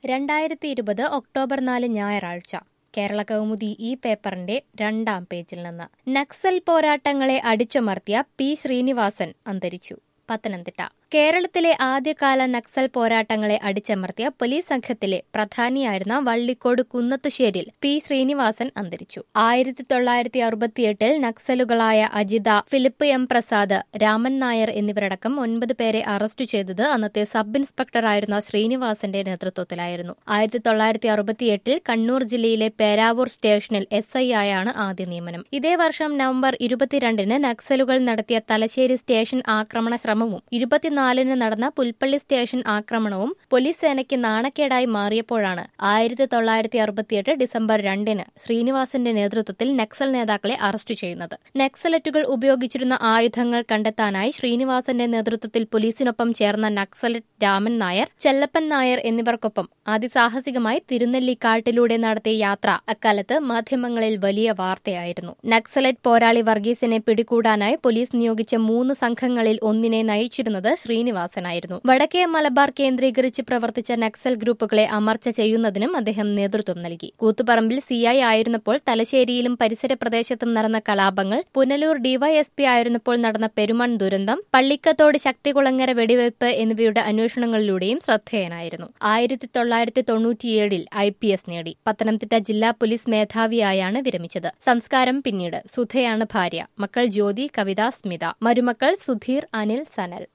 രണ്ടായിരത്തി ഇരുപത് ഒക്ടോബർ നാല് ഞായറാഴ്ച കേരള കൗമുദി ഈ പേപ്പറിന്റെ രണ്ടാം പേജിൽ നിന്ന് നക്സൽ പോരാട്ടങ്ങളെ അടിച്ചമർത്തിയ പി ശ്രീനിവാസൻ അന്തരിച്ചു പത്തനംതിട്ട കേരളത്തിലെ ആദ്യകാല നക്സൽ പോരാട്ടങ്ങളെ അടിച്ചമർത്തിയ പോലീസ് സംഘത്തിലെ പ്രധാനിയായിരുന്ന വള്ളിക്കോട് കുന്നത്തുശ്ശേരിൽ പി ശ്രീനിവാസൻ അന്തരിച്ചു ആയിരത്തി തൊള്ളായിരത്തി അറുപത്തിയെട്ടിൽ നക്സലുകളായ അജിത ഫിലിപ്പ് എം പ്രസാദ് രാമൻ നായർ എന്നിവരടക്കം ഒൻപത് പേരെ അറസ്റ്റ് ചെയ്തത് അന്നത്തെ സബ് ഇൻസ്പെക്ടറായിരുന്ന ശ്രീനിവാസന്റെ നേതൃത്വത്തിലായിരുന്നു ആയിരത്തി തൊള്ളായിരത്തി അറുപത്തിയെട്ടിൽ കണ്ണൂർ ജില്ലയിലെ പേരാവൂർ സ്റ്റേഷനിൽ എസ് ഐ ആയാണ് ആദ്യ നിയമനം ഇതേ വർഷം നവംബർ ഇരുപത്തിരണ്ടിന് നക്സലുകൾ നടത്തിയ തലശ്ശേരി സ്റ്റേഷൻ ആക്രമണ ശ്രമവും ഇരുപത്തിനാലിന് നടന്ന പുൽപ്പള്ളി സ്റ്റേഷൻ ആക്രമണവും പോലീസ് സേനയ്ക്ക് നാണക്കേടായി മാറിയപ്പോഴാണ് ആയിരത്തി തൊള്ളായിരത്തി അറുപത്തിയെട്ട് ഡിസംബർ രണ്ടിന് ശ്രീനിവാസന്റെ നേതൃത്വത്തിൽ നക്സൽ നേതാക്കളെ അറസ്റ്റ് ചെയ്യുന്നത് നക്സലറ്റുകൾ ഉപയോഗിച്ചിരുന്ന ആയുധങ്ങൾ കണ്ടെത്താനായി ശ്രീനിവാസന്റെ നേതൃത്വത്തിൽ പോലീസിനൊപ്പം ചേർന്ന നക്സലറ്റ് രാമൻ നായർ ചെല്ലപ്പൻ നായർ എന്നിവർക്കൊപ്പം അതിസാഹസികമായി തിരുനെല്ലിക്കാട്ടിലൂടെ നടത്തിയ യാത്ര അക്കാലത്ത് മാധ്യമങ്ങളിൽ വലിയ വാർത്തയായിരുന്നു നക്സലറ്റ് പോരാളി വർഗീസിനെ പിടികൂടാനായി പോലീസ് നിയോഗിച്ച മൂന്ന് സംഘങ്ങളിൽ ഒന്നിനെ നയിച്ചിരുന്നത് ശ്രീനിവാസനായിരുന്നു വടക്കേ മലബാർ കേന്ദ്രീകരിച്ച് പ്രവർത്തിച്ച നക്സൽ ഗ്രൂപ്പുകളെ അമർച്ച ചെയ്യുന്നതിനും അദ്ദേഹം നേതൃത്വം നൽകി കൂത്തുപറമ്പിൽ സിഐ ആയിരുന്നപ്പോൾ തലശ്ശേരിയിലും പരിസര പ്രദേശത്തും നടന്ന കലാപങ്ങൾ പുനലൂർ ഡിവൈഎസ്പി ആയിരുന്നപ്പോൾ നടന്ന പെരുമൺ ദുരന്തം പള്ളിക്കത്തോട് ശക്തികുളങ്ങര വെടിവയ്പ് എന്നിവയുടെ അന്വേഷണങ്ങളിലൂടെയും ശ്രദ്ധേയനായിരുന്നു ആയിരത്തി തൊള്ളായിരത്തി തൊണ്ണൂറ്റിയേഴിൽ ഐ പി എസ് നേടി പത്തനംതിട്ട ജില്ലാ പോലീസ് മേധാവിയായാണ് വിരമിച്ചത് സംസ്കാരം പിന്നീട് സുധയാണ് ഭാര്യ മക്കൾ ജ്യോതി കവിത സ്മിത മരുമക്കൾ സുധീർ അനിൽ സനൽ